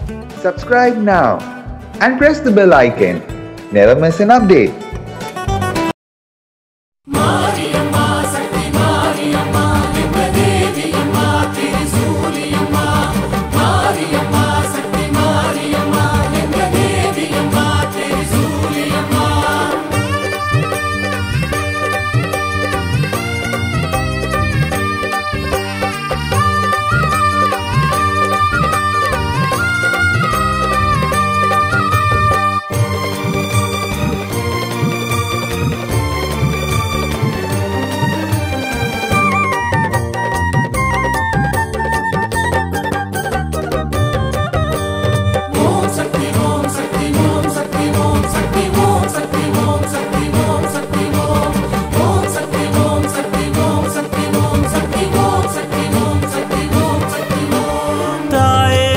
Subscribe now and press the bell icon. Never miss an update. தாயே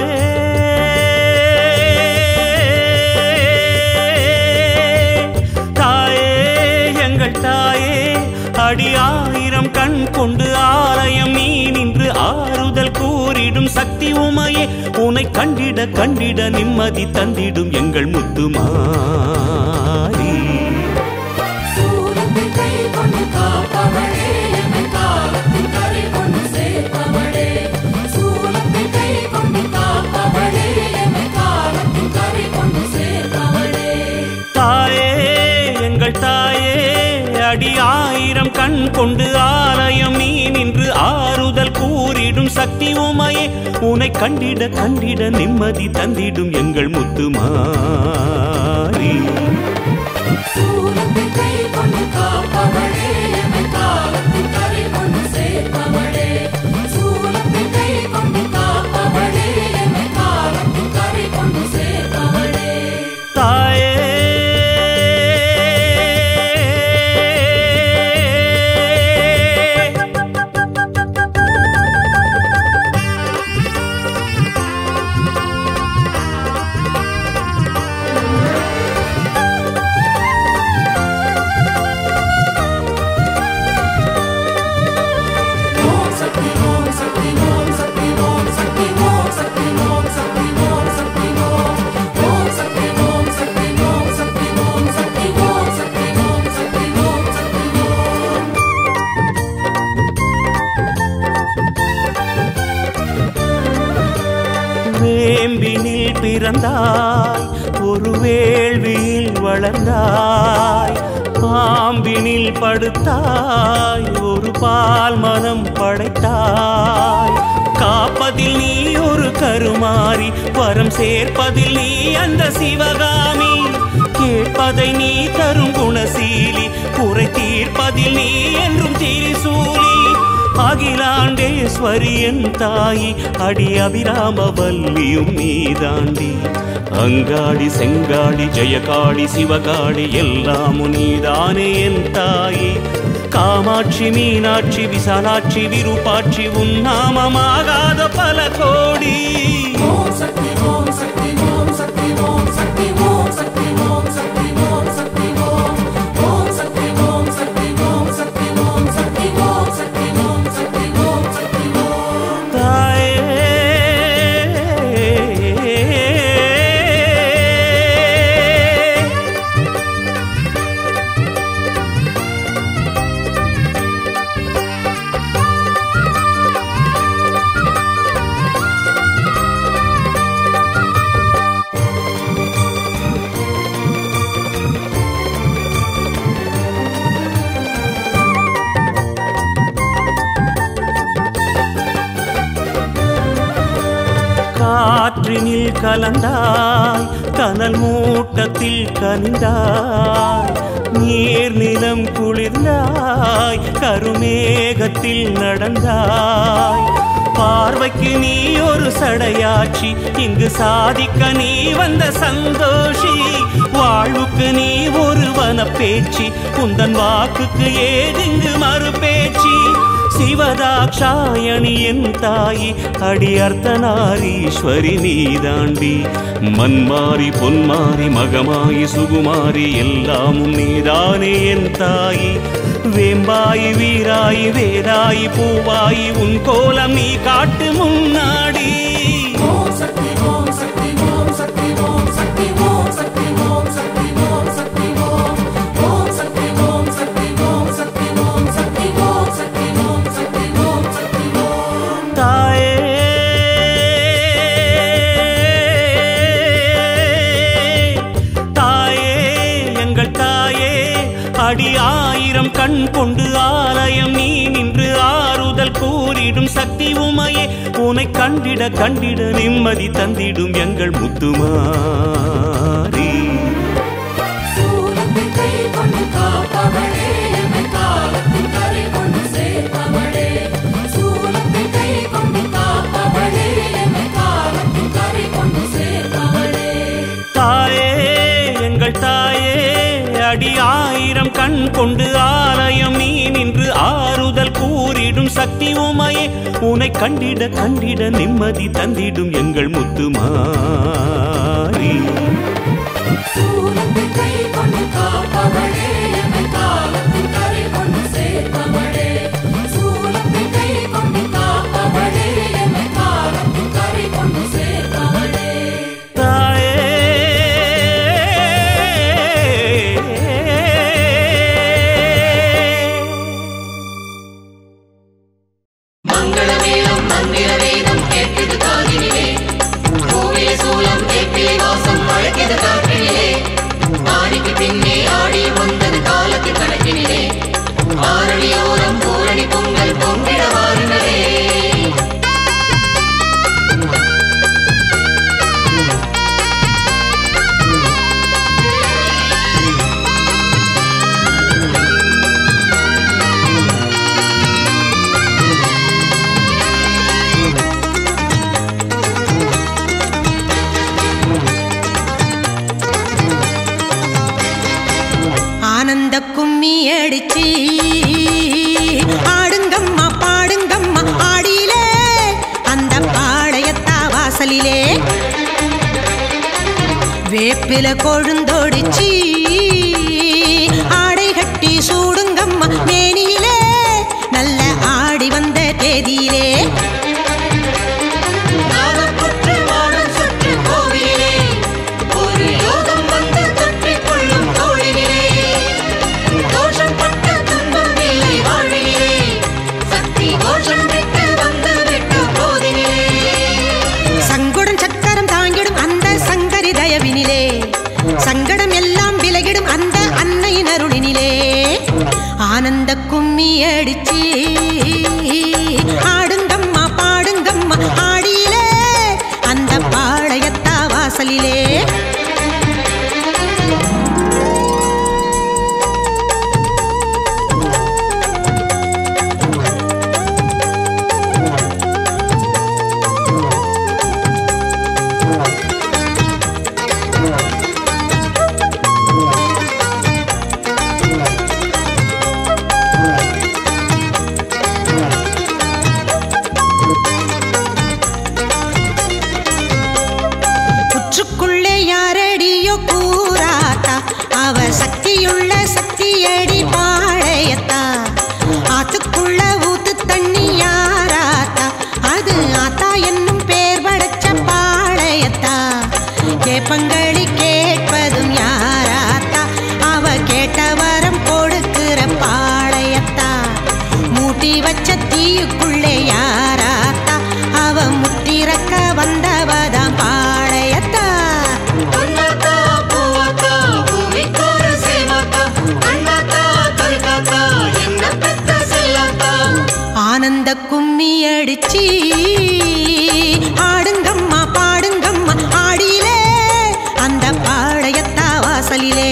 தாயே எங்கள் தாயே அடி ஆயிரம் கண் கொண்டு ஆலயம் நீ நின்று ஆறுதல் கூறிடும் சக்தி உமையே உனை கண்டிட கண்டிட நிம்மதி தந்திடும் எங்கள் முத்துமாரி சூலத்தை கை கொண்டு காப்பவளே எமை காலத்தின் கரை கொண்டு சேர்ப்பவளே சூலத்தை கை கொண்டு காப்பவளே எமை காலத்தின் கரை கொண்டு சேர்ப்பவளே தாயே எங்கள் தாயே அடி ஆயிரம் கண் கொண்டு ஆலயம் நீ நின்று ஆறுதல் கூறிடும் சக்தி உமையே உனை கண்டிட கண்டிட நிம்மதி தந்திடும் எங்கள் முத்துமாரி சூலத்தை கை கொண்டு காப்பவளே எமை காலத்தின் கரை கொண்டு சேர்ப்பவளே சூலத்தை கை கொண்டு காப்பவளே எமை காலத்தின் கரை கொண்டு சேர்ப்பவளே தாயே ஓம் சக்தி ஓம் சக்தி ஓம் சக்தி ஓம் சக்தி ஓம் சக்தி ஓம் சக்தி ஓம் சக்தி ஓம் ஓம் சக்தி ஓம் சக்தி ஓம் சக்தி ஓம் சக்தி ஓம் சக்தி ஓம் சக்தி ஓம் சக்தி ஓம் வேம்பினில் பிறந்தாய் ஒரு வேள்வியில் வளர்ந்தாய் பாம்பினில் படுத்தாய் ஒரு பால் மனம் படைத்தாய் காப்பதில் நீ ஒரு கருமாறி வரம் சேர்ப்பதில் நீ அந்த சிவகாமி கேட்பதை நீ தரும் குணசீலி குறை தீர்ப்பதில் நீ என்றும் திரிசூலி அகிலாண்டேஸ்வரி என் தாயி அடி அபிராம வல்லியும் நீதாண்டி அங்காடி செங்காடி ஜெயகாடி சிவகாடி எல்லாமும் நீதானே என் தாயி காமாட்சி மீனாட்சி விசாலாட்சி விருப்பாட்சி உன் நாமமாகாத பல கோடி ஓம் சக்தி ஓம் சக்தி ஓம் சக்தி ஓம் சக்தி ஓம் சக்தி ஓம் சக்தி ஓம் சக்தி ஓம் ஓம் சக்தி ஓம் சக்தி ஓம் சக்தி ஓம் சக்தி ஓம் சக்தி ஓம் சக்தி ஓம் சக்தி ஓம் தாயே காற்றினில் கலந்தாய் கனல் மூட்டத்தில் கனிந்தாய் நீர் நிலம் குளிர்ந்தாய் கருமேகத்தில் நடந்தாய் பார்வைக்கு நீ ஒரு சடையாட்சி இங்கு சாதிக்க நீ வந்த சந்தோஷி வாழ்வுக்கு நீ ஒரு வனப்பேச்சி உந்தன் வாக்குக்கு ஏதிங்கு மறுபேச்சி சிவதாட்சாயணி என் தாயி அடி அர்த்தநாரீஸ்வரி நீதாண்டி மண்மாரி பொன்மாரி மகமாயி சுகுமாரி எல்லாமும் நீதானே என் தாயி வேம்பாயி வீராயி வேதாயி பூவாயி உன் கோலம் நீ காட்டு முன்னாடி ஓம் சக்தி ஓம் சக்தி கண் கொண்டு ஆலயம் நீ நின்று ஆறுதல் கூறிடும் சக்தி உமையே உனை கண்டிட கண்டிட நிம்மதி தந்திடும் எங்கள் முத்துமாரி சூலத்தை கை கொண்டு காப்பவளே எமை காலத்தின் கரை கொண்டு சேர்ப்பவளே சூலத்தை கை கொண்டு காப்பவளே எமை காலத்தின் கரை கொண்டு சேர்ப்பவளே தாயே எங்கள் தாயே அடி ஆயிரம் கண் கொண்டு ஆலயம் நீ நின்று ஆறுதல் கூறிடும் சக்தி உமையே உனை கண்டிட கண்டிட நிம்மதி தந்திடும் எங்கள் முத்துமாரி சூலத்தை கை கொண்டு காப்பவளே எமை காலத்தின் கரை கொண்டு சேர்ப்பவளே சூலத்தை கை கொண்டு காப்பவளே எமை காலத்தின் கரை கொண்டு சேர்ப்பவளே தாயே மங்களமேளம் மந்திர வேதம் கேட்குது காதினிலே பூவே சூலம் வேப்பிலை வாசம் அழைக்குது காற்றினிலே ஆடிக்கு பின்னே ஆடி வந்தது காலத்து கணக்கினிலே ஆரணியோரம் பூரணி பொங்கல் பொங்கிட வாருங்களே ஆனந்த கும்மி அடிச்சு ஆடுங்கம்மா பாடுங்கம்மா ஆடியிலே அந்த பாளையத்தா வாசலிலே வேப்பில கொழுந்தோடிச்சு ஆடை கட்டி சூடுங்கம்மா மேனியிலே நல்ல ஆடி வந்த தேதியிலே நாதப்புற்று வானம் சுற்று கோவிலே ஒரு யோகம் வந்து தொற்றிக் கொள்ளும் தோழினிலே தோஷம் பட்ட துன்பம் இல்லை வாழ்வினிலே சக்தி கோஷம் விட்டு வந்து விட்டு போதினிலே சங்குடன் சக்கரம் தாங்கிடும் அந்த சங்கரி தயவினிலே சங்கடம் எல்லாம் விலகிடும் அந்த அன்னையின் அருளினிலே ஆனந்த கும்மி அடிச்சு ஆடுங்கம்மா பாடுங்கம்மா ஆடியிலே அந்த பாளையத்தா வாசலிலே புற்றுக்குள்ளே யாரடியோ கூறாத்தா அவ சக்தியுள்ள சக்தியடி பாளையத்தா ஆத்துக்குள்ள ஊத்து தண்ணி யாராத்தா அது ஆத்தா என்னும் பேர் படைச்ச பாளையத்தா கேப்பங்களி கேட்பதும் யாராத்தா அவ கேட்ட வரம் கொடுக்கிற பாளையத்தா மூட்டி வச்ச தீயுக்குள்ளே யாராத்தா அவ முட்டிறக்க வந்தவதான் பாளையத்தா பொன்னாத்தா பூவாத்தா பூமிக்கோர சேவாத்தா அண்ணாத்தா கருக்காத்தா என்ன பெத்த செல்லாத்தா ஆனந்த கும்மி அடிச்சு ஆடுங்கம்மா பாடுங்கம்மா ஆடியிலே அந்த பாளையத்தா வாசலிலே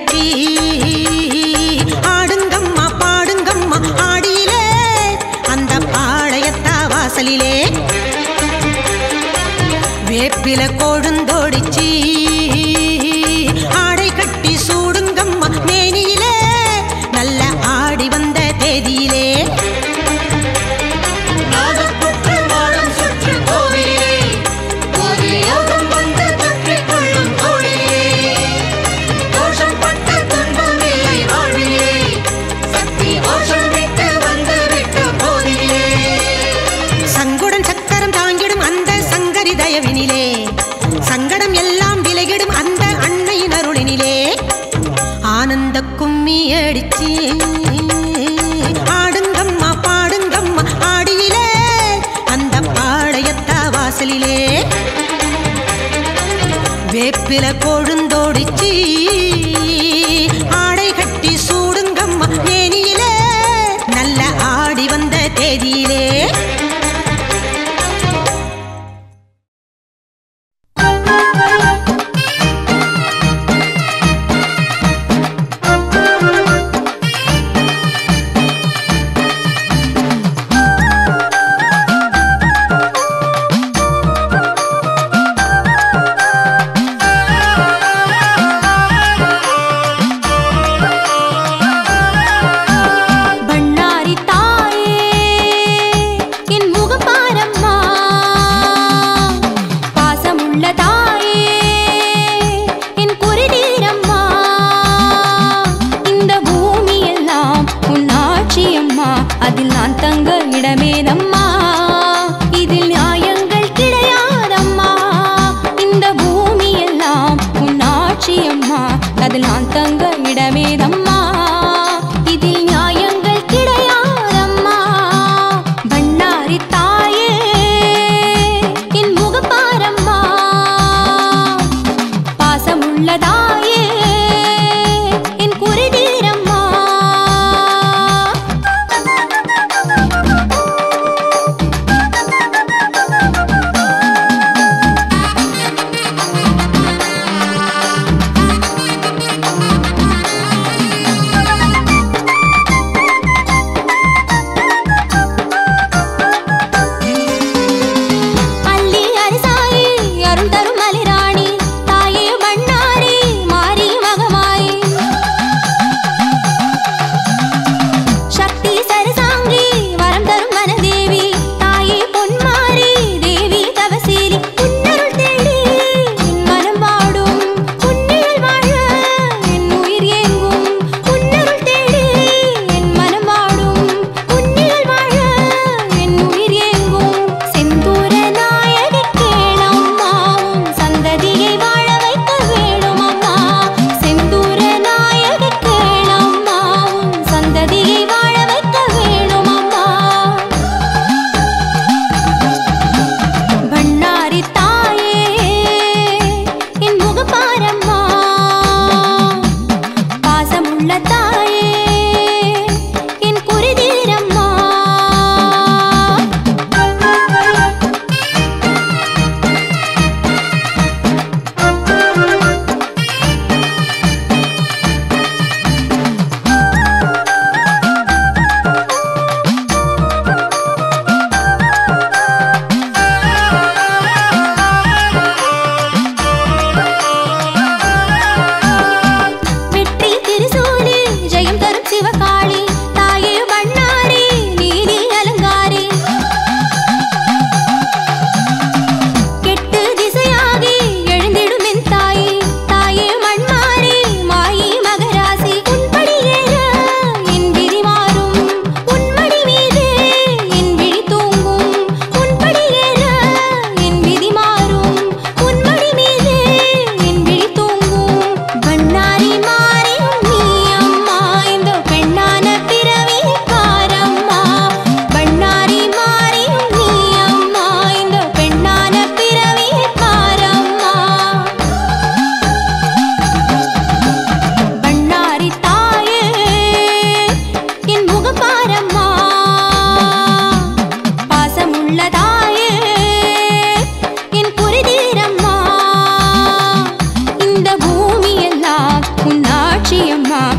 அடிச்சி ஆடுங்கம்மா பாடுங்கம்மா ஆடியிலே அந்த பாளையத்தா வாசலிலே வேப்பில கொழுந்தோடிச்சி ஆடை கட்டி சூடுங்கம்மா மேனியிலே நல்ல ஆடி வந்த தேதியிலே நாகப்புற்று வாழும் சுற்று கோவிலே ஒரு யோகம் வந்து தொற்றிக் கொள்ளும் கோவிலே தோஷம் பட்ட துன்பம் இல்லை வாழ்விலே சக்தி கோஷம் விட்டு வந்து விட்ட போதிலே சங்குடன் சக்கரம் தாங்கிடும் அந்த சங்கரி தயவினிலே சங்கடம் எல்லாம் விலகிடும் அந்த அன்னையின் அருளினிலே ஆனந்த கும்மி அடிச்சு ஆடுங்கம்மா பாடுங்கம்மா ஆடியிலே அந்த பாளையத்தா வாசலிலே வேப்பில கொழுந்தோடிச்சு ஆடை கட்டி சூடுங்கம்மா மேனியிலே நல்ல ஆடி வந்த தேதியிலே பண்ணாரி தாயே என் முகப்பாரம்மா பாசமுள்ள தாயே என் குருதீரம்மா இந்த பூமி எல்லாம் உன் ஆட்சி அம்மா அதில் நான் தங்க இடமேதம்மா இதில் நியாயங்கள் கிடையாதம்மா இந்த பூமி எல்லாம் உன் ஆட்சி அம்மா அதில் நான் தங்க இடமேதம்மா இதில் நியாயங்கள் கிடையாதம்மா பண்ணாரி தாயே என் முகப்பாரம்மா பாசமுள்ள தாயே என் குருதீரம்மா அள்ளி அரிசாயி அருள் தரும் மலிராணி தாயே மண்ணாரி மாரி மகமாயி சக்தி சரசாங்கி வரம் தரும் மனதேவி தாயே பொன்மாரி தேவி தவசீலி உன்னருள் தேடி என் மனம் வாடும் உன்னில் வாழ என் உயிர் ஏங்கும் உன்னருள் தேடி என் மனம் வாடும் உன்னில் வாழ என் உயிர் ஏங்கும் செந்தூர நாயகி கேளம்மா உன் சந்ததியை வாழ வைக்க வேணும் அம்மா செந்தூர நாயகி கேளம்மா உன் சந்ததியை வாழ வைக்க வேணும் அம்மா பண்ணாரி தாயே என் முகப்பாரம்மா பாசமுள்ள தாயே என் குருதீரம்மா வெற்றி திருசூலி ஜெயம் தரும்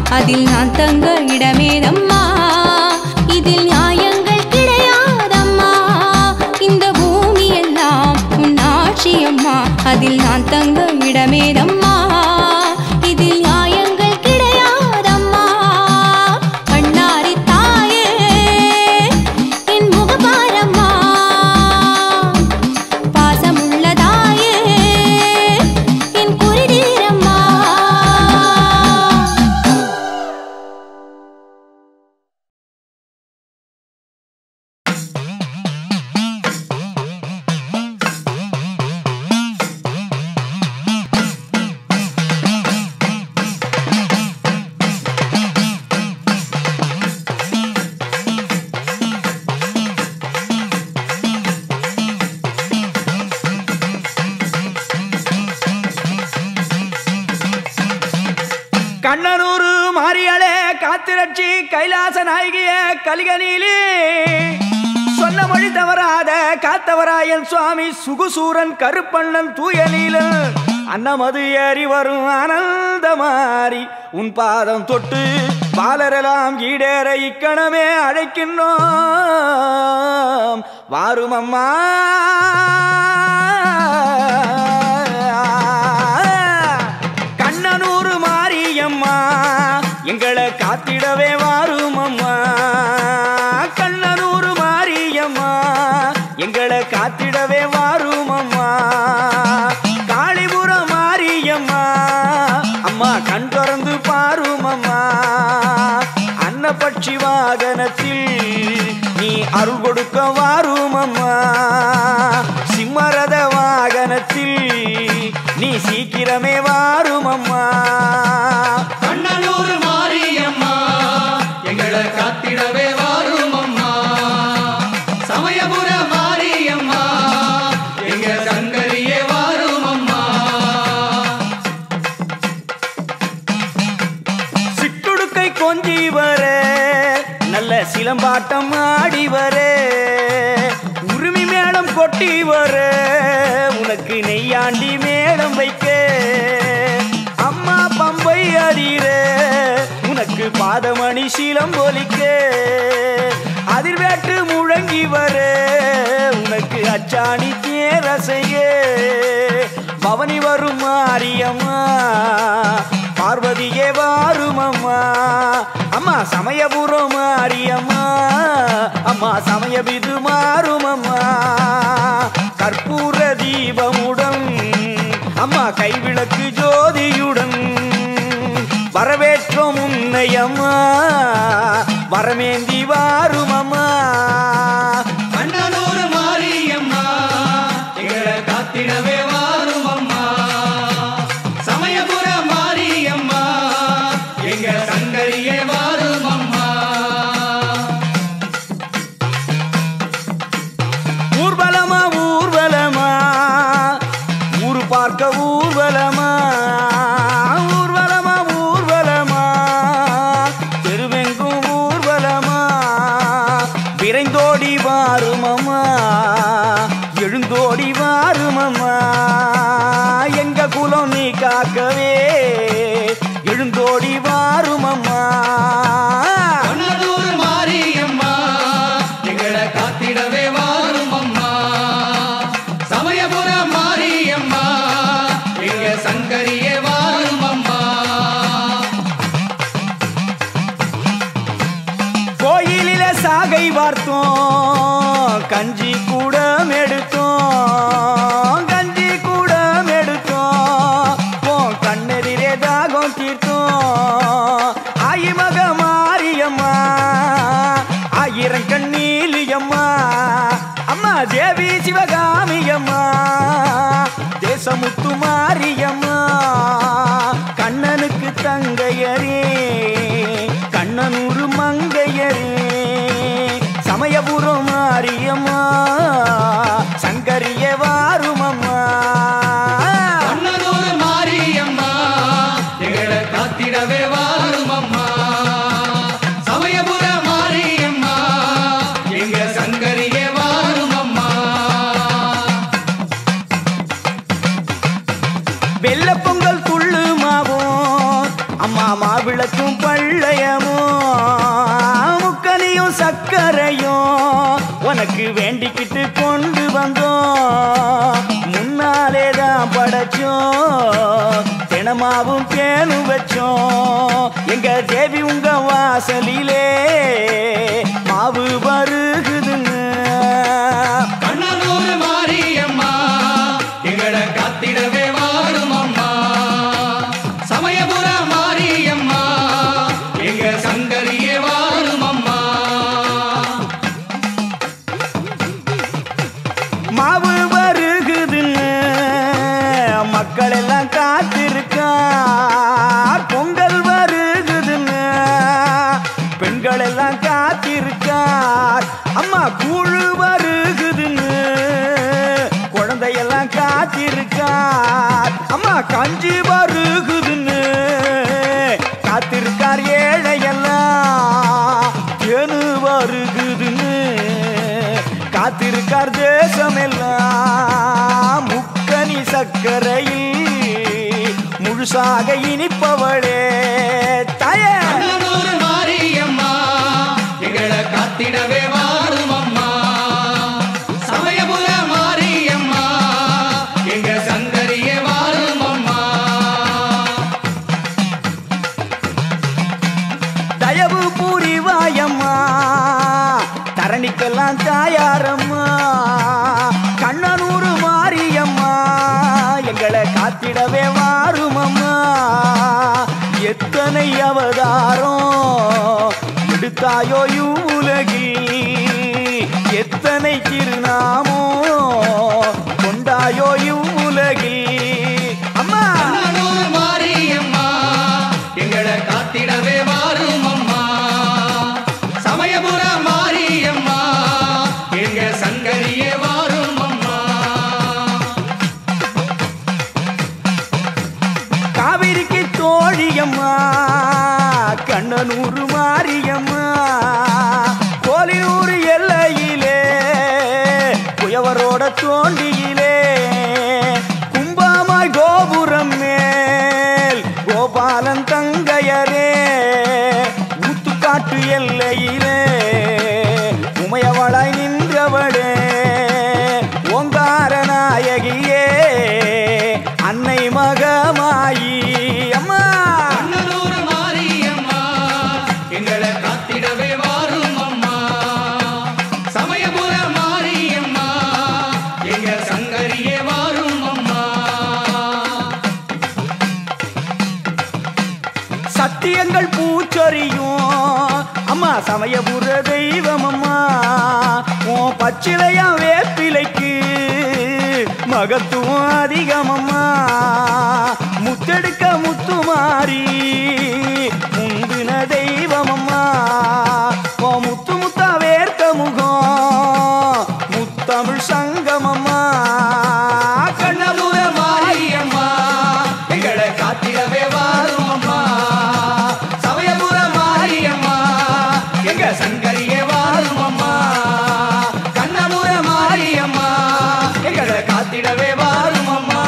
அதில் நான் தங்க இடமேதம்மா இதில் நியாயங்கள் கிடையாதம்மா இந்த பூமி எல்லாம் உன் ஆட்சி அம்மா அதில் நான் தங்க இடமேதம்மா இதில் நியாயங்கள் கிடையாதம்மா கண்ணாரி தாயே என் முகபாரம்மா பாசமுள்ள தாயே என் குறிதீரம்மா கண்ணனூரு மாரியாளே காத்திரட்சி கைலாச நாயகிய கலிகனிலே சொன்ன மொழி தவறாத காத்தவராயன் சுவாமி சுகுசூரன் கருப்பண்ணன் தூயலீலன் அன்னமது ஏறி வரும் ஆனந்த மாறி உன் பாதம் தொட்டு பாலரெல்லாம் ஈடேற இக்கணமே அழைக்கின்றோம் வாரும் அம்மா கண்ணனூர் மாரியம்மா எங்களை காத்திடவே வாரும் அம்மா கண்ணனூர் மாரியம்மா எங்களை காத்திடவே வாரும் அம்மா காளிபுரம் மாரியம்மா அம்மா கண் திறந்து பாரும் அம்மா அன்னபட்சி வாகனத்தில் நீ அருள் கொடுக்க வாரும் அம்மா சிம்மரத வாகனத்தில் நீ சீக்கிரமே வாரும் அம்மா கண்ணனூர் மாரியம்மா எங்களை காத்திடவே வாரும் அம்மா சமயபுர மாரியம்மா எங்க சங்கரியே வாரும் அம்மா சிட்டுடுக்கை கொஞ்சி வர நல்ல சிலம்பாட்டம் ஆடி வர உரிமை மேளம் கொட்டி வர உனக்கு நெய்யாண்டி மேளம் வைக்க அம்மா பம்பை அறிற உனக்கு பாதமணி சீலம் பொலிக்க அதிர்வேட்டு முழங்கி வர உனக்கு அச்சாணி தேரசைய பவனி வரும் மாரியம்மா பார்வதியே வாரும் அம்மா அம்மா சமயபுரம் மாரியம்மா அம்மா சமயபிது மாறும் அம்மா கற்பூர தீபமுடன் அம்மா கைவிளக்கு ஜோதியுடன் வரவேற்றோம் உன்னை அம்மா வரமேந்தி வாரும் அம்மா கண்ணனூர் மாரியம்மா எங்களை காத்திடவே வாரும் அம்மா சமயபுர மாரியம்மா எங்க சங்கரியே வாரும் அம்மா ஊர்வலமா ஊர்வலமா ஊரு பார்க்க ஊர்வலமா ஊர்வலமா ஊர்வலமா தெருவெங்கும் ஊர்வலமா விரைந்தோடி வாருமம்மா எழுந்தோடி வாருமம்மா எங்க குலம் நீ காக்கவே எழுந்தோடி வாருமம்மா கண்ணனூர் மாரியம்மா எங்களை காத்திடவே வாரும் அம்மா சமயபுர மாரியம்மா எங்க சங்கரியே வாரும் அம்மா கோயிலில சாகை வார்த்தோம் கஞ்சி கூட எடுத்தோம் கஞ்சி கூட எடுத்தோம் உன் கண்ணெதிரே தாகம் தீர்த்தோம் ஆயிமக மாரியம்மா ஆயிரம் கண்ணீலியம்மா அம்மா தேவி சிவகாமியம்மா தேசமுத்து மாரியம்மா கண்ணனுக்கு தங்கையரே கண்ணனூர் மங்கையரே சமயபுரம் மாரியம்மா சங்கரிய வாருமம்மா கண்ணனூர் மாரியம்மா எங்களை காத்திடவே வாரும் அம்மா சமயபுர மாரியம்மா எங்க சங்கரியே வாரும் அம்மா முறுக்கும் பள்ளையமும் முக்கனியும் சக்கரையும் உனக்கு வேண்டிக்கிட்டு கொண்டு வந்தோம் முன்னாலே தான் படைச்சோம் தினமாவும் பேணு வச்சோம் எங்க தேவி உங்க வாசலிலே மாவு வருகுதுன்னு கண்ணனூர் மாரியம்மா எங்களை காத்திடவே வாரும் அம்மா சமயபுர மாரியம்மா எங்க சங்கரியே வாரும் அம்மா மாவு வருகுதுன்னு மக்கள் எல்லாம் காத்திருக்கா பொங்கல் வருகுதுன்னு பெண்கள் எல்லாம் காத்திருக்கார் அம்மா கூழு வருகுதுன்னு குழந்தையெல்லாம் காத்திருக்கார் அம்மா கஞ்சி வருகுதுன்னு காத்திருக்கார் ஏழையெல்லாம் தேனு வருகுதுன்னு காத்திருக்கார் தேசமெல்லாம் முக்கனி சக்கரையில் முழுசாக இனிப்பவளே தாயே கண்ணனூர் மாரியம்மா எங்களை காத்திடவே வாரும் அம்மா சமயபுர மாரியம்மா எங்க சங்கரியே வாரும் அம்மா தயவு பூரிவாயம்மா தரணிக்கெல்லாம் தாயாரம்மா கண்ணனூர் மாரியம்மா எங்களை காத்திடவே வாருமம்மா எத்தனை அவதாரம் எடுத்தாயோ இவ்வுலகில் எத்தனை திருநாமோ கொண்டாயோ இவ்வுலகில் அம்மா கண்ணனூர் மாரியம்மா எங்களை காத்திடவே வாரும் அம்மா சமயபுர மாரியம்மா எங்க சங்கரியே வாரும் அம்மா காவிரிக்கு தோழியம்மா கண்ணனூர் மாரியம்மா கோலியூர் எல்லையிலே குயவரோட தோண்டியிலே கும்பாமாய் கோபுரம் மேல் கோபாலன் தங்கையரே ஊத்துக்காட்டு எல்லையிலே உமையவளாய் நின்றவளே ஓங்கார நாயகியே அன்னை மகமாயி அம்மா கண்ணனூர் மாரியம்மா எங்களை காத்திடவே வாரும் அம்மா சமயபுர மாரியம்மா எங்க சங்கரியே வாரும் அம்மா சத்தியங்கள் பூச்சொரியும் அம்மா சமயபுர தெய்வம் அம்மா உன் பச்சிலையா வேப்பிலைக்கு மகத்துவம் அதிகம் அம்மா முத்தெடுக்க முத்துமாரி முந்தின தெய்வம் அம்மா உன் முத்து முத்தா வேர்க்க முகம் முத்தமிழ் சங்கம் அம்மா கண்ணபுர மாரியம்மா எங்களை காத்திடவே வாரும் அம்மா சமயபுர மாரியம்மா எங்க சங்கரியே வாரும் அம்மா கண்ணபுர மாரியம்மா எங்களை காத்திடவே வாரும் அம்மா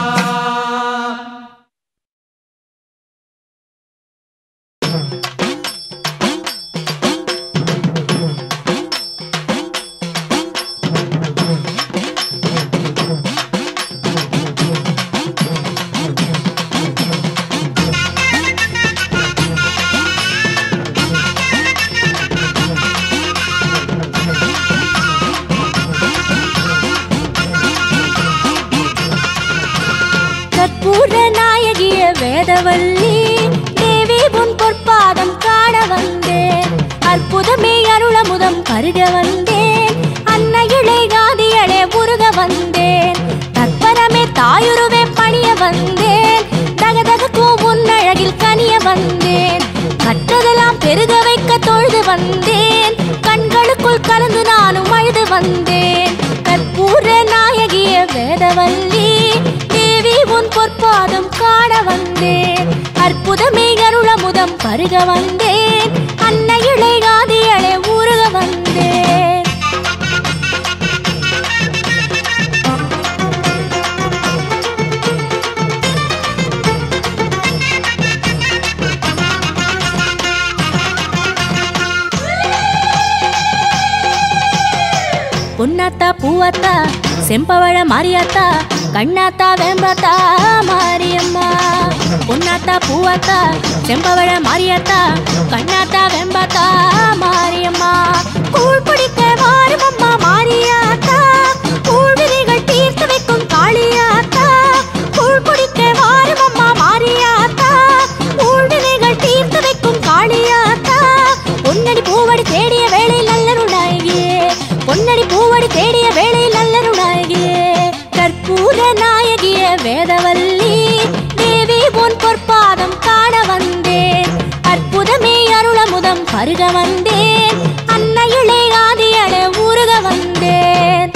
கற்பூர நாயகிய வேதவல்லி தேவி உன் பொற்பாதம் காண வந்தேன் அற்புதமே அருளமுதம் பருக வந்தேன் அன்னையிலே காதியளே உருக வந்தேன் தற்பரமே தாயுருவே பணிய வந்தேன் தகதகக்கும் உன் அழகில் கனிய வந்தேன் கற்றதெல்லாம் பெருக வைக்க தொழுது வந்தேன் கண்களுக்குள் கலந்து நானும் அழுது வந்தேன் கற்பூர நாயகிய வேதவல்லி தேவி உன் பொற்பாதம் காண வந்தேன் அற்புதமே அருளமுதம் பருக வந்தேன் அன்னையிலே காதியளே உருக வந்தேன் பொன்னாத்தா பூவாத்தா செம்பவழ மாரியாத்தா கண்ணாத்தா வேம்பாத்தா மாரியம்மா பொன்னாத்தா பூவாத்தா செம்பவழ மாரியாத்தா கண்ணாத்தா வெம்பாத்தா மாரியம்மா கூழ் குடிக்க வாருமம்மா மாரியாத்தா கூழ்விழிகள் தீர்த்து வைக்கும் காளியாத்தா கூழ் குடிக்க வாருமம்மா மாரியாத்தா கூழ்விழிகள் தீர்த்து வைக்கும் காளியாத்தா பொன்னடி பூவடி தேடிய வேளையில் நல்லருளாயே பொன்னடி பூவடி தேடிய வேளையில் நல்லருளாயே கற்பூர நாயகிய வேதவல்லி தேவி உன் பொற்பாதம் காண வந்தேன் அற்புதமே அருளமுதம் பருக வந்தேன் அன்னையிலே ஆதியட ஊருக வந்தேன்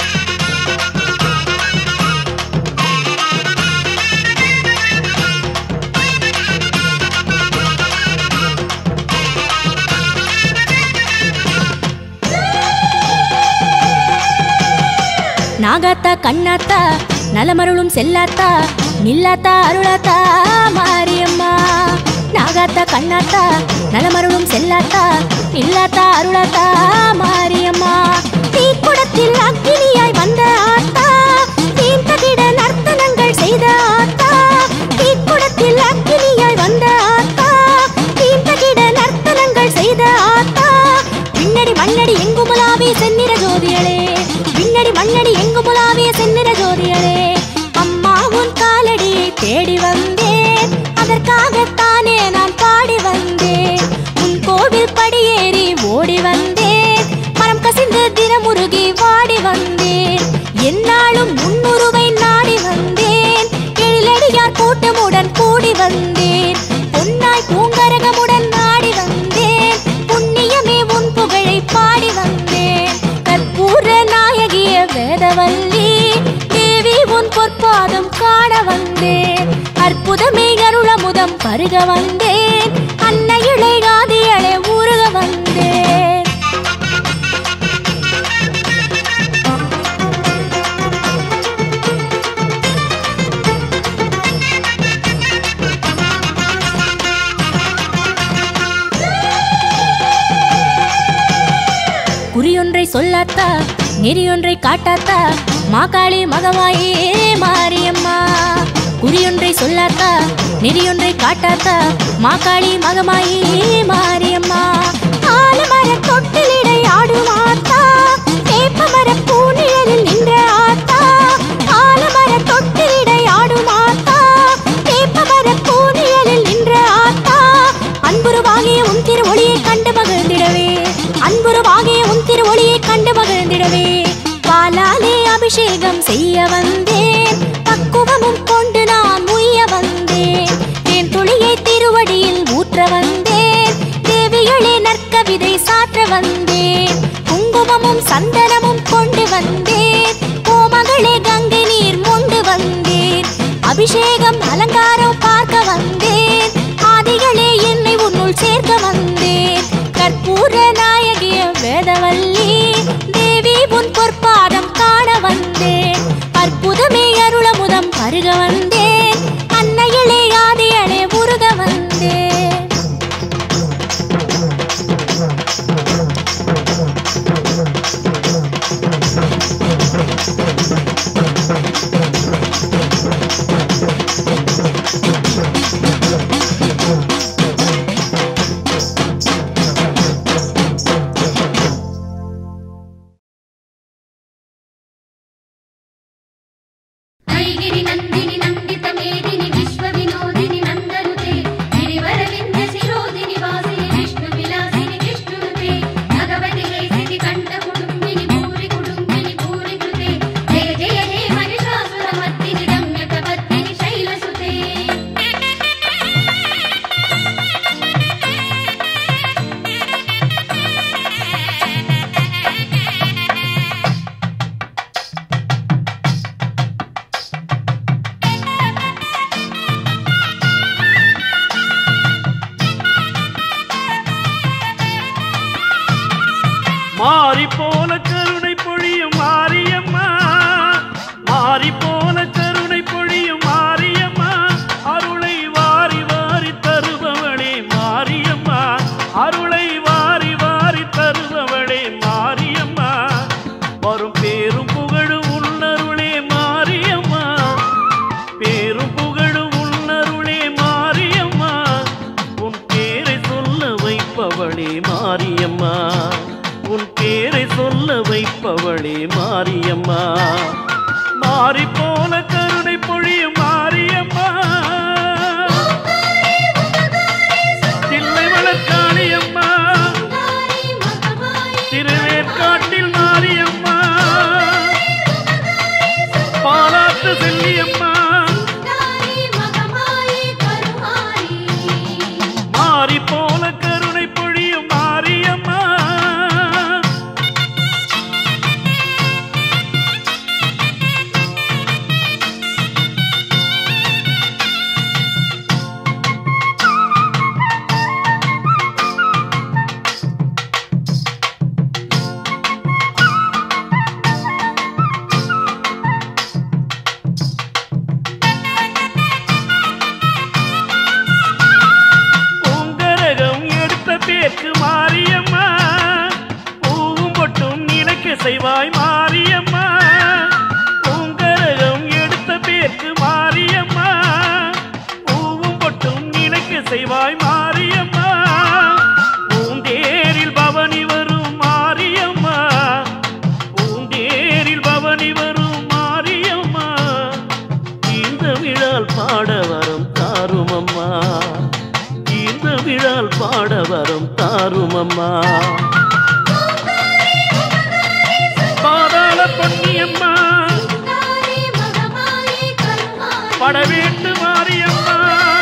நாகாத்தா கண்ணாத்தா நலமருளும் செல்லாத்தா நில்லாத்தா அருளாத்தா மாரியம்மா நாகாத்தா கண்ணாத்தா நலமருளும் செல்லாத்தா நில்லாத்தா அருளாத்தா மாரியம்மா தீக்குடத்தில் அக்கினியாய் வந்த ஆத்தா தீர்த்தகிட நர்த்தனங்கள் செய்த ஆத்தா தீக்குடத்தில் அக்கினியாய் வந்த ஆத்தா தீர்த்தகிட நர்த்தனங்கள் செய்த ஆத்தா பின்னடி மண்ணடி எங்குமுலாவிய செந்நிற ஜோதியளே பின்னடி மண்ணடி எங்குமுலாவிய செந்நிற ஜோதியளே அம்மா உன் காலடியை தேடி வந்தேன் அதற்காகத்தானே நான் பாடி வந்தேன் உன் கோவில் படியேறி ஓடி வந்தேன் மரம் கசிந்து தினமுருகி வாடி வந்தேன் என்னாலும் முன்னுருவை நாடி வந்தேன் எழிலடியார் கூட்டமுடன் கூடி வந்தேன் பொன்னாய் பூங்கரகமுடன் நாடி வந்தேன் புண்ணியமே உன் புகழை பாடி வந்தேன் கற்பூர நாயகிய வேதவல்லி தேவி உன் பொற்பாதம் காண வந்தேன் அற்புதமே அருளமுதம் பருக வந்தேன் அன்னையிலே ஆதியளே ஊருக வந்தேன் குறியொன்றை சொல்லாத்தா நெறியொன்றை காட்டாத்தா மாகாளி மகமாயே மாரியம்மா குறியொன்றை சொல்லாத்தா நெறியொன்றை காட்டாத்தா மாகாளி மகமாயே மாரியம்மா ஆலமர தொட்டிலிடை ஆடும் ஆத்தா வேப்பமர பூநிழலில் நின்ற ஆத்தா ஆலமர தொட்டிலிடை ஆடும் ஆத்தா வேப்பமர பூநிழலில் நின்ற ஆத்தா அன்புருவாகிய உன் திரு ஒளியை கண்டு மகிழ்ந்திடவே அன்புருவாகிய உன் திரு ஒளியை கண்டு மகிழ்ந்திடவே பாலாலே அபிஷேகம் செய்ய வந்தேன் பக்குவமும் கொண்டு நான் உய்ய வந்தேன் தேன் துளியை திருவடியில் ஊற்ற வந்தேன் தேவிகளே நற்கவிதை சாற்ற வந்தேன் குங்குமமும் சந்தனமும் கொண்டு வந்தேன் கோமகளே கங்கை நீர் மொண்டு வந்தேன் அபிஷேகம் அலங்காரம் பார்க்க வந்தேன் ஆதிகளே என்னை உன்னுள் சேர்க்க வந்தேன் கற்பூர நாயகிய வேதவல்லி தேவி உன் பொற்பாதம் காண வந்தேன் அற்புதமே அருளமுதம் பருக வந்தேன் அன்னையிலே ஆதியனே உருக வந்தேன் ऐगिरि नन्दिनि नन्दितमेदिनि विश्वविनोदिनि नन्दनुते गिरिवरविन्ध्यशिरोदिनि वासिनि विष्णुविलासिनि विष्णुनुते भगवति हे सिरिकण्ठकुटुम्बिनि भूरि कुटुम्बिनि भूरि कृते जय जय हे महिषासुरमर्दिनि रम्यकपर्दिनि शैलसुते மாறி போல கருணை பொழியும் மாரியம்மா மாறி போல கருணை பொழியும் மாரியம்மா அருளை வாரி வாரி தருபவளே மாரியம்மா அருளை வாரி வாரி தருபவளே மாரியம்மா வரும் தருபவளே மாரியம்மா உன் பேரை சொல்ல வைப்பவளே மாரியம்மா மாறி போல கருணை பொழியும் மாரியம்மா தில்லை வளர்க்காளியம்மா திருவேற்காட்டில் மாரியம்மா பாலாத்து செல்லியம்மா மாறி போல கருணை பொழியும் மாரியம்மா பூங்கரகம் எடுத்த பேருக்கு மாரியம்மா பூவும் பொட்டும் நினைக்க செய்வாய் மாரியம்மா பூங்கரகம் எடுத்த பேருக்கு மாரியம்மா பூவும் பொட்டும் நினைக்க செய்வாய் மாரியம்மா பூந்தேரில் பவனி வரும் மாரியம்மா பூந்தேரில் பவனி வரும் மாரியம்மா இந்த விழால் பாட வரும் தாருமம்மா இந்த விழால் பாட வரும் தாருமம்மா பாதாள பொன்னியம்மா படவேட்டு மாரியம்மா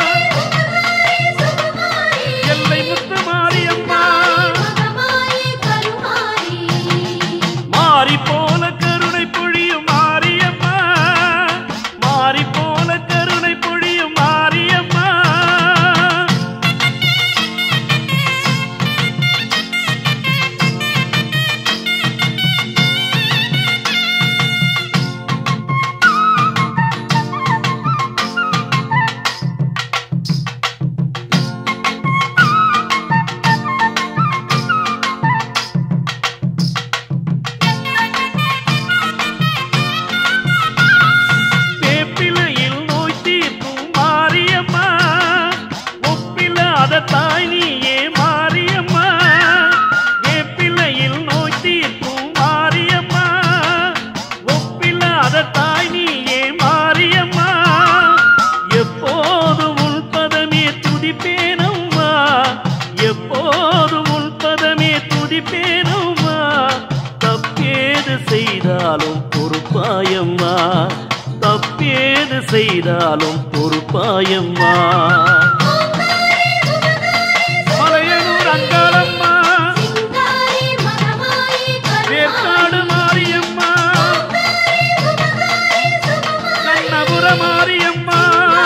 எல்லை முத்து மாரியம்மா மாறி போல கருணை பொழியும் மாரியம்மா மாறி போல கருணை பொழியும் மாரியம்மா வேப்பிலையில் நோய் தீர்க்கும் மாரியம்மா ஒப்பில்லாத தாய் நீயே மாரியம்மா வேப்பிலையில் நோய் தீர்க்கும் மாரியம்மா ஒப்பில்லாத தாய் நீயே மாரியம்மா எப்போது உன் பதமே துதிப்பேனம்மா எப்போது உன் பதமே துதிப்பேனம்மா தப்பேது செய்தாலும் பொறுப்பாயம்மா தப்பேது செய்தாலும் பொறுப்பாயம்மா மலையனூர் அங்காளம்மா வேற்காடு மாரியம்மா கண்ணபுர மாரியம்மா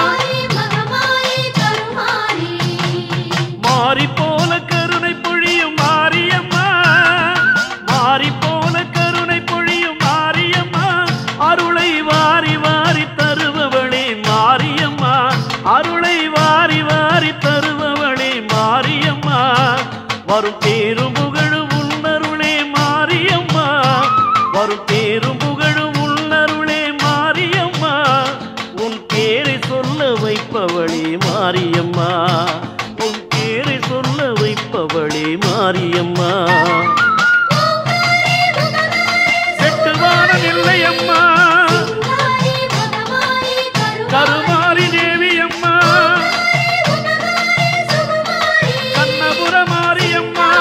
மாறி போல கருணை பொழியும் மாரியம்மா மாறி போல கருணை பொழியும் மாரியம்மா அருளை வாரி வாரி தருபவளே மாரியம்மா அருளை வாரி வாரி தருபவளே மாரியம்மா வரும் பேரும் புகழும் உன்னருளே மாரியம்மா வரும் பேரும் புகழும் உன்னருளே மாரியம்மா உன் பேரை சொல்ல வைப்பவளே மாரியம்மா உன் பேரை சொல்ல வைப்பவளே மாரியம்மா செட்டுவானம் இல்லையம்மா கருமாரி தேவி அம்மா கண்ணபுர மாரியம்மா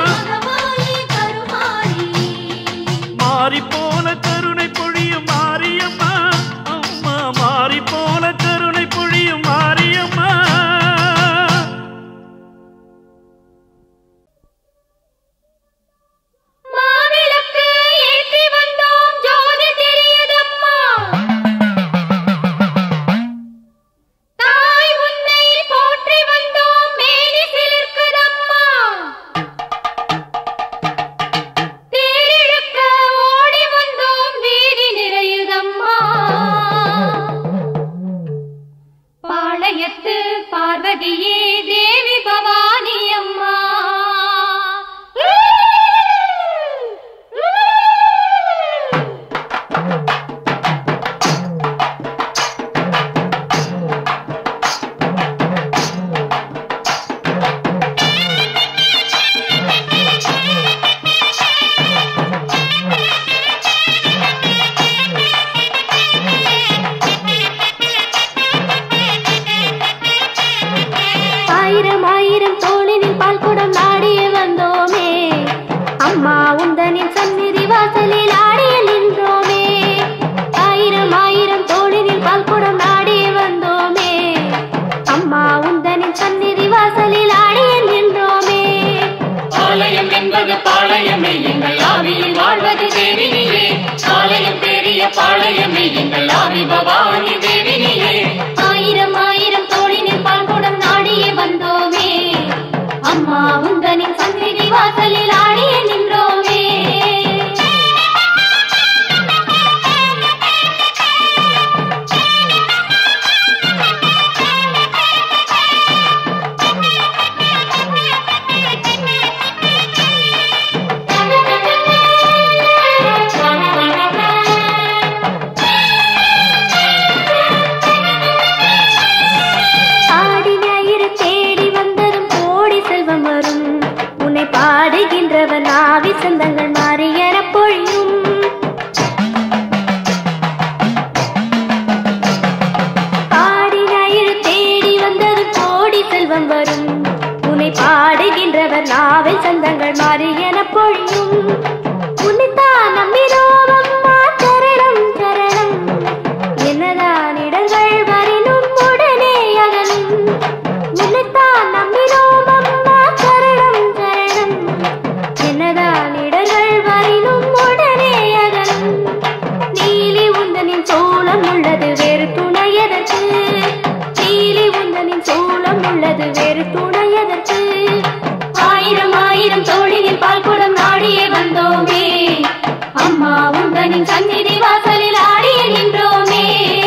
மாறி போல கருணை பொழியும் மாரியம்மா அம்மா மாறி போல கருணை பொழியும் மாரியம்மா பாளையமே எங்கள் ஆவியில் வாழ்வது தேவினியே ஆலயம் பெரிய பாளையமே எங்கள் ஆவி பவானி தேவினியே ஆயிரம் ஆயிரம் தோழினில் பால்குடம் நாடியே வந்தோமே அம்மா உந்தனின் சந்நிதி வாசலில் ஆடியே நின்றோமே ஆடி ஞாயிறு தேடி வந்ததும் கோடி செல்வம் வரும் உன்னை பாடுகின்றவன் ஆவி சொந்தங்கள் மாறியற பொழியும் ஆடி ஞாயிறு தேடி வந்ததும் கோடி செல்வம் வரும் உன்னை பாடுகின்றவர் நாவில் சொந்தங்கள் மாறியன பொழியும் உன்னைத்தான் நம்பினோம் அம்மா சரணம் சரணம் என்னதான் இடர்கள் வரினும் உடனே அகலும் உன்னைத்தான் நம்பினோம் அம்மா சரணம் சரணம் என்னதான் இடர்கள் வரினும் உடனே அகலும் நீலி உந்தனின் சோளம் உள்ளது வேறு துணையதற்கு நீலி உந்தனின் சோளம் உள்ளது வேறு துணையதற்கு ஆயிரம் ஆயிரம் தோழினில் பால் குடம் நாடியே வந்தோமே அம்மா உந்தனின் சந்நிதி வாசலில் ஆடிய நின்றோமே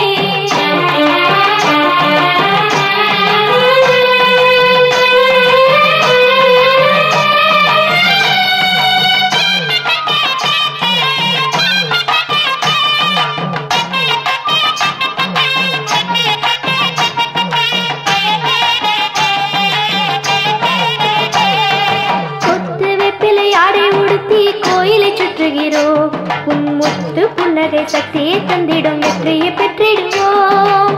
கொத்து வெப்பிலை ஆடை உடுத்தி கோயிலை சுற்றுகிறோம் உன் முத்து புன்னகை சக்தியை தந்திடும் வெற்றியை பெற்றிடுவோம்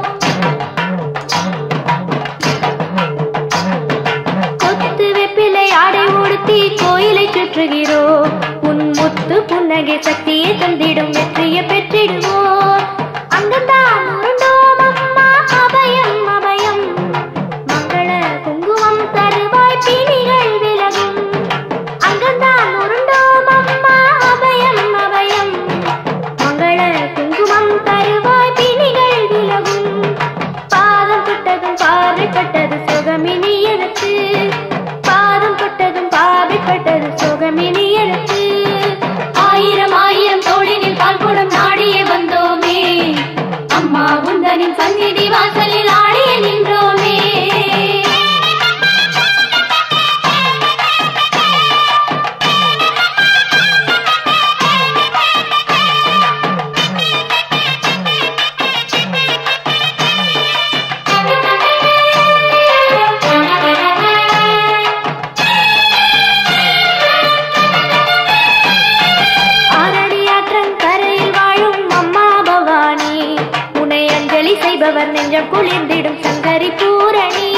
கொத்து வெப்பிலை ஆடை உடுத்தி கோயிலை சுற்றுகிறோம் உன் முத்து புன்னகை சக்தியை தந்திடும் வெற்றியை பெற்றிடுவோம் அங்கதான் உருண்டோம் அம்மா அபயம் அபயம் மங்கள குங்குமம் தருவாய் பிணிகள் விலகும் அங்கதான் உருண்டோம் அம்மா அபயம் அபயம் மங்கள குங்குமம் தருவாய் பிணிகள் விலகும் பாதம் தொட்டதும் பார்வைப்பட்டது சுகமினி எனக்கு பாதம் தொட்டதும் பார்வைப்பட்டது சுகமினி எனக்கு ஆயிரம் ஆயிரம் தோழினில் பால்குடம் நாடியே வந்தோமே அம்மா உந்தனின் சந்நிதி வாசலில் ஆடிய நின்றோமே ஆரடியாற்றன் கரையில் வாழும் அம்மா பவானி உன்னை அஞ்சலி செய்பவர் நெஞ்சம் குளிர்ந்திடும் சங்கரி பூரணி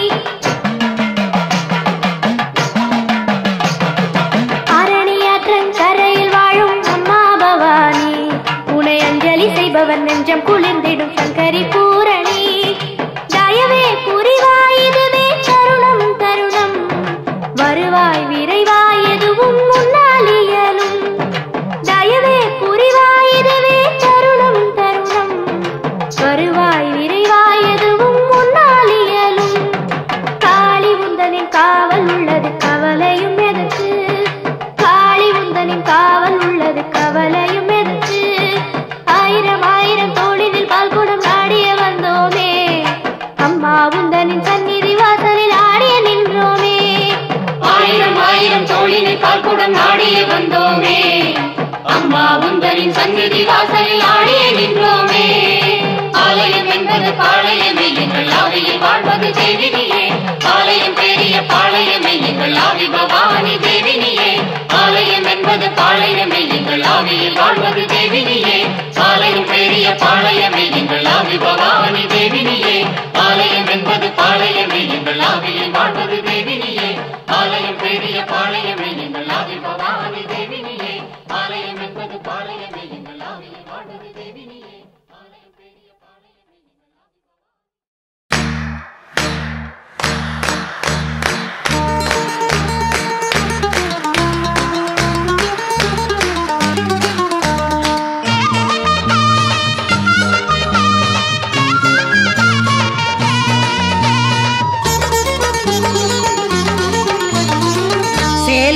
ஆரணியாற்றன் கரையில் வாழும் அம்மா பவானி உன்னை அஞ்சலி செய்பவர் நெஞ்சம் குளிர்ந்திடும் சங்கரி பூரணி தயவே புரிவாய் இதுவே தருணம் தருணம் வருவாய் விரைவாய் எதுவும் முன்னால் இயலும் தயவே புரிவாய் இதுவே தருணம் தருணம் வருவாய் விரைவாய் எதுவும் முன்னால் இயலும் காளி உந்தனின் காவல் உள்ளது கவலையும் எதற்கு காளி உந்தனின் காவல் உள்ளது கவலையும் எதற்கு ஆயிரம் ஆயிரம் தோழினில் பால்குடம் நாடிய வந்தோமே அம்மா உந்தனின் சந்நிதி வாசலில் ஆடிய நின்றோமே ஆயிரம் ஆயிரம் தோழினில் பால்குடம் நாடியே வந்தோமே அம்மா உந்தனின் சந்நிதி வாசலில் ஆடியே நின்றோமே ஆலயம் என்பது பாளையமே எங்கள் ஆவியில் வாழ்வது தேவினியே ஆலயம் பெரிய பாளையமே எங்கள் ஆவி பவானி தேவினியே ஆலயம் என்பது பாளையமே எங்கள் ஆவியில் வாழ்வது தேவினியே ஆலயம் பெரிய பாளையமே எங்கள் ஆவி பவானி தேவினியே ஆலயம் என்பது பாளையமே எங்கள் ஆவியில் வாழ்வது தேவினியே ஆலயம் பெரிய பாளையமே எங்கள் ஆவி பவானி தேவினியே ஆலயம் என்பது பாளையமே எங்கள் ஆவியில் வாழ்வது தேவினியே ஆலயம் பெரிய பாளையமே எங்கள் ஆவி ஆ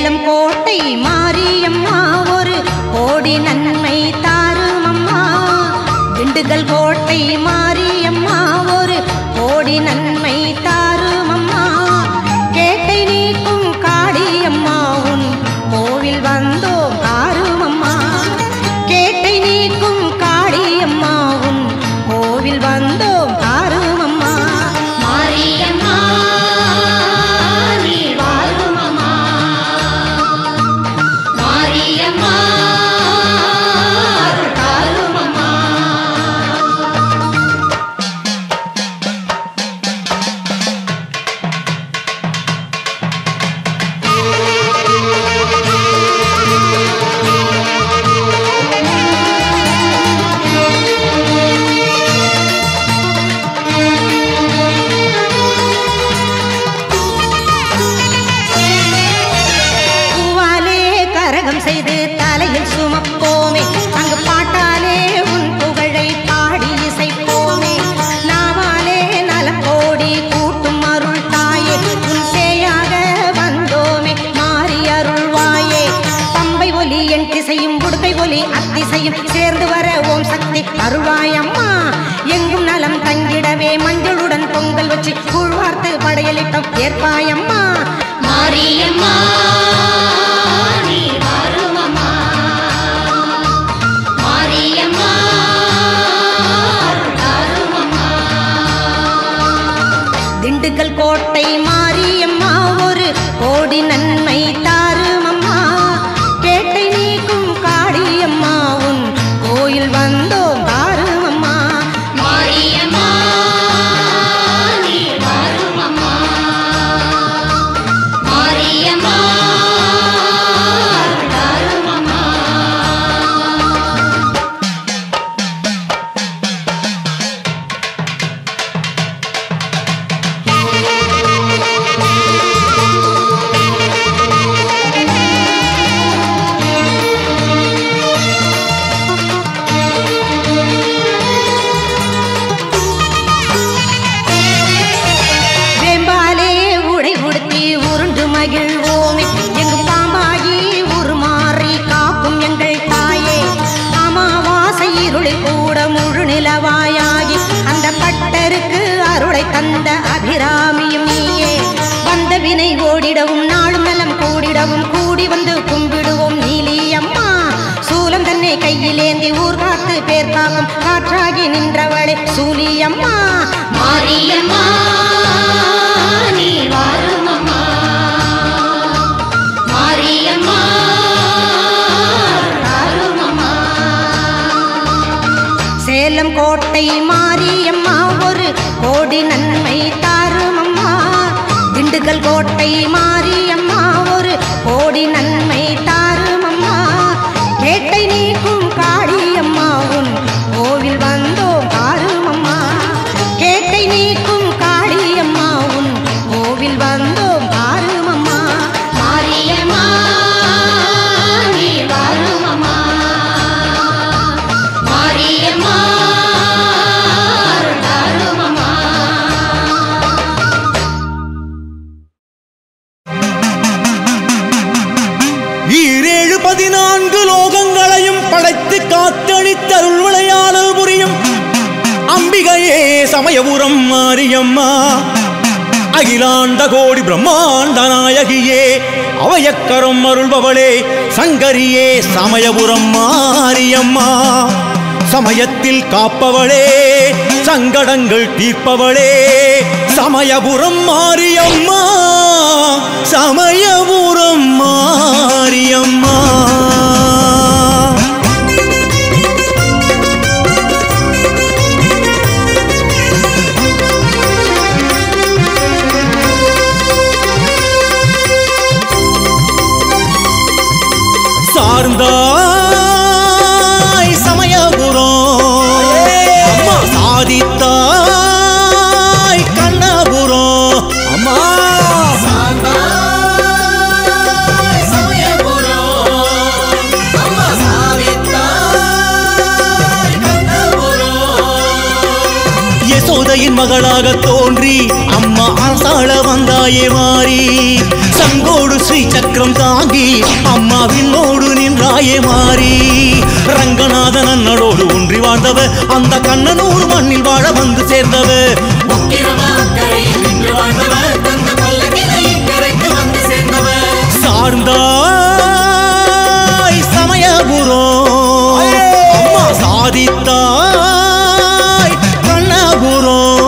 சேலம் கோட்டை மாரியம்மா ஒரு கோடி நன்மை தாரும் அம்மா திண்டுக்கல் கோட்டை மாரியம்மா ஒரு கோடி நன்மை தாரும் அம்மா கேட்டை நீக்கும் காளியம்மா உன் கோவில் வந்தோம் ஆரும் அம்மா கேட்டை நீக்கும் காளியம்மா உன் கோவில் வந்தோம் ஆரும் அம்மா மாரியம்மா நீ வாழும் அம்மா மாரியம்மா அருள் தாரும் அம்மா பூவாலே கரகம் செய்து தலையில் சுமப்போமே அங்கு பாட்டாலே உன் புகழை பாடி இசைப்போமே நாவாலே நலம் கோடி கூட்டும் அருள் தாயே உன் சேயாக வந்தோமே மாறி அருள்வாயே பம்பை ஒலி என் திசையும் உடுக்கை ஒலி அத்திசையும் சேர்ந்து வர ஓம் சக்தி அருள்வாயம்மா எங்கும் நலம் தங்கிடவே மஞ்சளுடன் பொங்கல் வச்சு கூழ்வார்த்து படையலிட்டம் ஏற்பாயம்மா மாரியம்மா நீ வாழும் அம்மா மாரியம்மா அருள் தாரும் அம்மா திண்டுக்கல் கோட்டை மாரியம்மா ஒரு கோடி நன்மை தாரும் அம்மா கேட்டை நீக்கும் காளியம்மா உன் கோயில் வந்தோம் தாரும் அம்மா மாரியம்மா நீ வாழும் அம்மா மாரியம்மா அருள் தாரும் அம்மா வேம்பாலே உடை உடுத்தி உருண்டு மகிழ்வோமே எங்கு பாம்பாகி உருமாறி காக்கும் எங்கள் தாயே அமாவாசை இருளில் கூட முழு நிலவாயாகி அந்த பட்டருக்கு அருளை தந்த அபிராமியும் நீயே வந்த வினை ஓடிடவும் நாளும் நலம் கூடிடவும் கூடி வந்து கும்பிடுவோம் நீலி அம்மா சூலம் தன்னை கையிலேந்தி ஊர் காத்து பேர் காக்கும் காற்றாகி நின்றவளே சூலி அம்மா மாரியம்மா நீ வாழும் அம்மா மாரியம்மா அருள் தாரும் அம்மா சேலம் கோட்டை மாரியம்மா ஒரு கோடி நன்மை தாரும் அம்மா திண்டுக்கல் கோட்டை மாரியம்மா ஒரு கோடி நன்மை தாரும் அம்மா கேட்டை நீக்கும் காளியம்மா உன் கோவில் வந்தோம் தாரும் அம்மா கேட்டை நீக்கும் காளியம்மா உன் கோவில் வந்தோம் தாரும் அம்மா மாரியம்மா நீ வாழும் அம்மா மாரியம்மா அருள் தாரும் அம்மா ஈரேழு பதினான்கு லோகங்களையும் படைத்து காத்தளித்தருள் விளையாடல் புரியும் அம்பிகையே சமயபுரம் மாரியம்மா அகிலாண்ட கோடி பிரம்மாண்ட நாயகியே அவயக்கரம் அருள்பவளே சங்கரியே சமயபுரம் மாரியம்மா சமயத்தில் காப்பவளே சங்கடங்கள் தீர்ப்பவளே சமயபுரம் மாரியம்மா சமயபுரம் மாரியம்மா சார்ந்தாய் சமயபுரம் அம்மா சாதித்தாய் கண்ணபுரம் அம்மா யசோதையின் மகளாக தோன்றி அம்மா அரசாள வந்தாயே மாறி சங்கோடு ஸ்ரீ சக்கரம் தாங்கி அம்மாவினோடு நின்றாயே மாறி ரங்கநாதன் அண்ணனோடு ஒன்றி வாழ்ந்தவ அந்த கண்ணனூர் மண்ணில் வாழ வந்து சேர்ந்தவ சார்ந்தாய் சமயபுரம் அம்மா சாதித்தாய் கண்ணபுரம்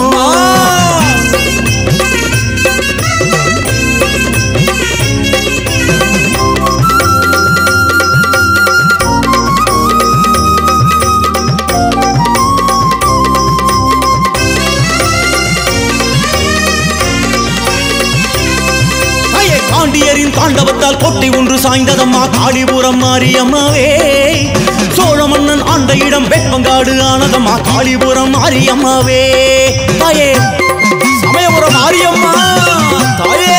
ஐயே, பாண்டியரின் தாண்டவத்தால் கோட்டை ஒன்று சாய்ந்ததம்மா காளிபுரம் மாரியம்மாவே சோழ மன்னன் ஆண்ட இடம் வெப்பங்காடு ஆனதம்மா காளிபுரம் மாரியம்மாவே தாயே சமயபுரம் மாரியம்மா தாயே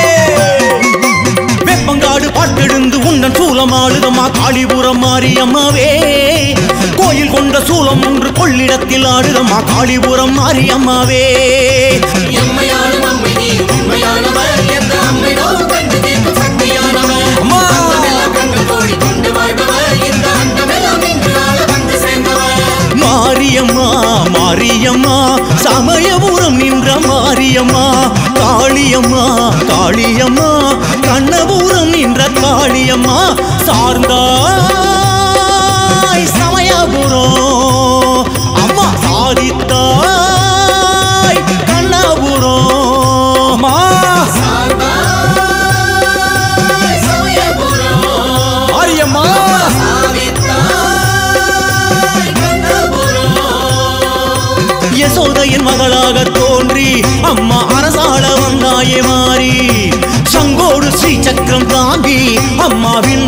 வெப்பங்காடு பாட்டெழுந்து உண்டன் சூலம் ஆளுதம்மா காளிபுரம் மாரியம்மாவே கோயில் கொண்ட சூலம் ஒன்று கொள்ளிடத்தில் ஆடுதம்மா காளிபுரம் மாரியம்மாவே அம்மா மாரியம்மா மாரியம்மா சமயபுரம் நின்ற மாரியம்மா காளியம்மா காளியம்மா கண்ணபுரம் நின்ற காளியம்மா சார்ந்தாய் சமயபுரம் அம்மா சாதித்தாய் கண்ணபுரம் அம்மா மாரியம்மா யசோதையின் மகளாக தோன்றி அம்மா அரசாள வந்தாயே மாறி சங்கோடு ஸ்ரீ சக்கரம் தாங்கி அம்மாவின்